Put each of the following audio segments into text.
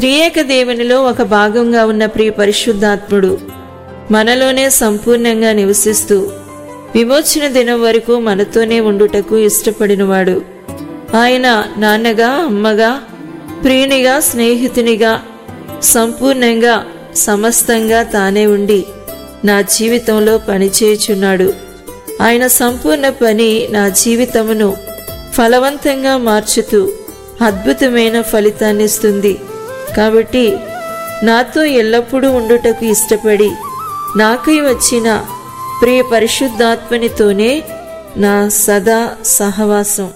త్రియేక దేవునిలో ఒక భాగంగా ఉన్న ప్రియ పరిశుద్ధాత్ముడు మనలోనే సంపూర్ణంగా నివసిస్తూ విమోచన దినం వరకు మనతోనే ఉండుటకు ఇష్టపడినవాడు ఆయన నాన్నగా అమ్మగా ప్రియునిగా స్నేహితునిగా సంపూర్ణంగా సమస్తంగా తానే ఉండి నా జీవితంలో పనిచేయుచున్నాడు ఆయన సంపూర్ణ పని నా జీవితమును ఫలవంతంగా మార్చుతూ అద్భుతమైన ఫలితాన్నిస్తుంది కాబట్టి నాతో ఎల్లప్పుడూ ఉండుటకు ఇష్టపడి నాకై వచ్చిన ప్రియ పరిశుద్ధాత్మనితోనే నా సదా సహవాసం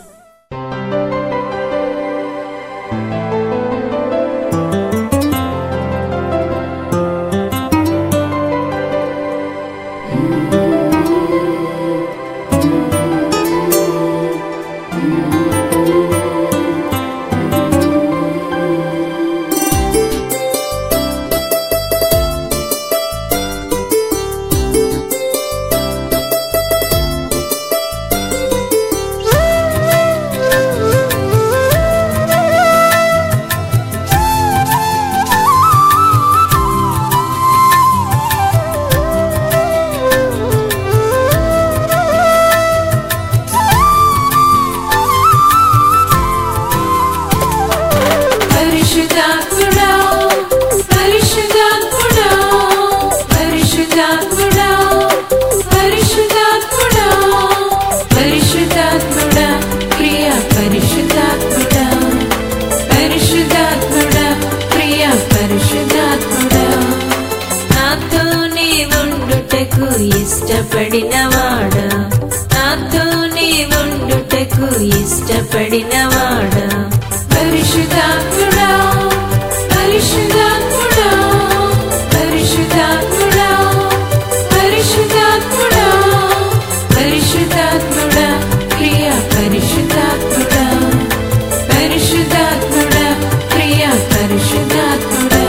పరిశుద్ధాత్ముడా పరిశుద్ధాత్ముడా పరిశుద్ధాత్ముడా పరిశుద్ధాత్ముడా పరిశుద్ధాత్ముడా ప్రియ పరిశుద్ధాత్ముడా పరిశుద్ధాత్ముడా ప్రియ పరిశుద్ధాత్ముడా నాతోనే ఉండుటకు ఇష్టపడినవాడా నాతోనే ఉండుటకు ఇష్టపడినవాడా పరిశుద్ధాత్ముడా పరిశుద్ధాత్ముడా పరిశుద్ధాత్ముడా పరిశుద్ధాత్ముడా పరిశుద్ధాత్ముడా ప్రియ పరిశుద్ధాత్ముడా పరిశుద్ధాత్ముడా ప్రియ పరిశుద్ధాత్ముడా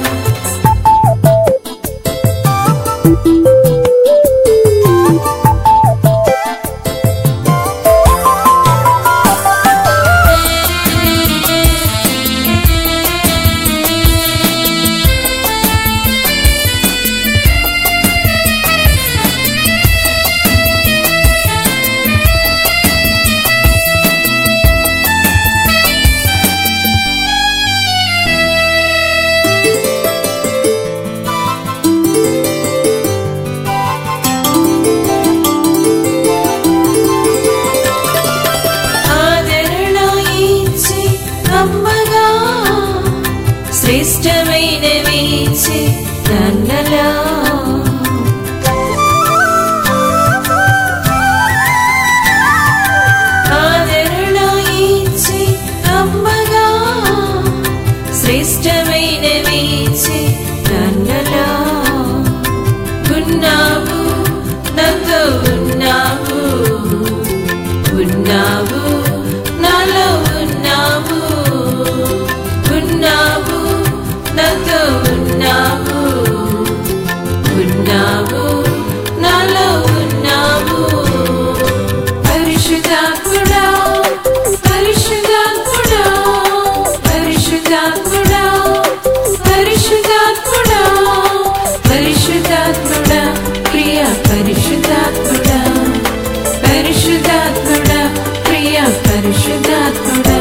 ఆదరణ ఇచ్చి అమ్మగా శ్రేష్టమైన వీచి నన్నలా ఆదరణ ఇచ్చి అమ్మగా శ్రేష్టమైన వీచి నన్నలా ఉన్నావు నాతో ఉన్నావు ఉన్నావు నాలో ఉన్నావు ఉన్నావు నాతో ఉన్నావు ఉన్నావు నాలో ఉన్నావు పరిశుద్ధాత్ముడా పరిశుద్ధాత్ముడా పరిశుద్ధాత్ముడా పరిశుద్ధాత్ముడా పరిశుద్ధాత్ముడా ప్రియ పరిశుద్ధాత్ముడా పరిశుద్ధాత్ముడా ప్రియ పరిశుద్ధాత్ముడా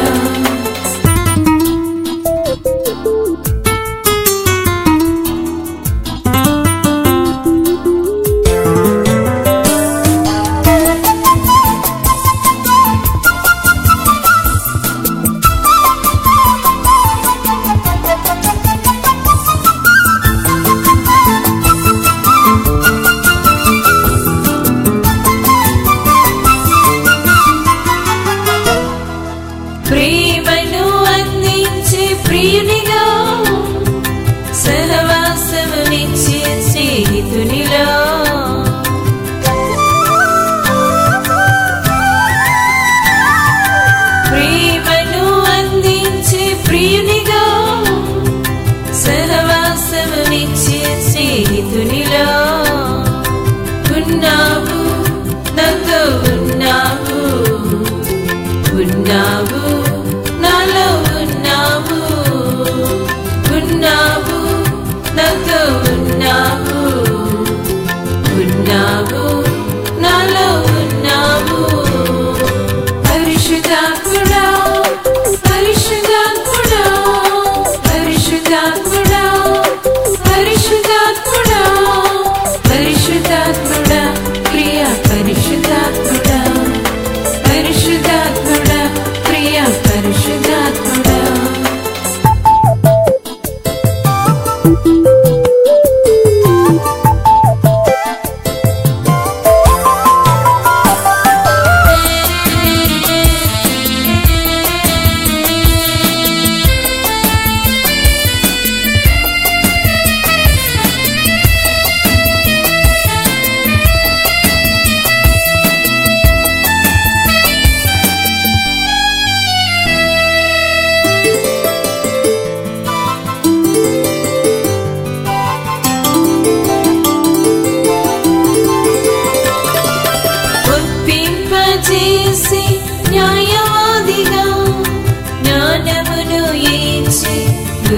ప్రేమను అందించే ప్రియునిగా సహవాసమునిచ్చే స్నేహితునిలో ప్రేమను అందించే ప్రియునిగా సహవాసమునిచ్చే స్నేహితునిలో ఉన్నావు నాతో ఉన్నావు ఉన్నావు నాలో ఉన్నావు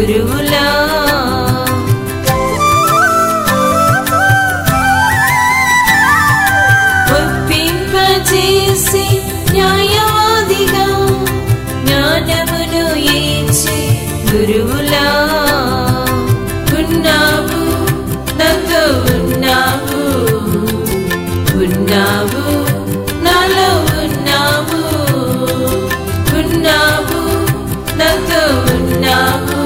గురువులా ఒప్పింపచేసి న్యాయవాదిగా జ్ఞానమును ఇచ్చి గురువులా ఉన్నావు నాతో ఉన్నావు ఉన్నావు నాలో ఉన్నావు ఉన్నావు నాతో ఉన్నావు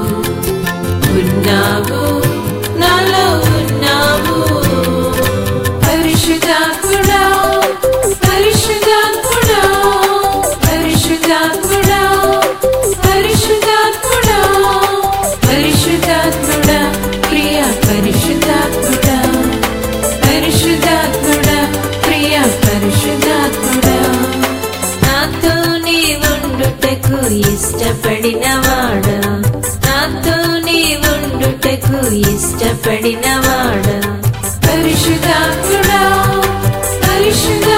ఉన్నావు నాలో ఉన్నావు పరిశుద్ధాత్ముడా పరిశుద్ధాత్ముడా పరిశుద్ధాత్ముడా పరిశుద్ధాత్ముడా పరిశుద్ధాత్ముడా ప్రియ పరిశుద్ధాత్ముడా పరిశుద్ధాత్ముడా ప్రియ పరిశుద్ధాత్ముడా నాతో నీ ఉండుటకు ఇష్టపడినవాడా నాతో నీ ఉండుటకు ఇష్టపడినవాడా పరిశుద్ధాత్ముడా పరిశుద్ధ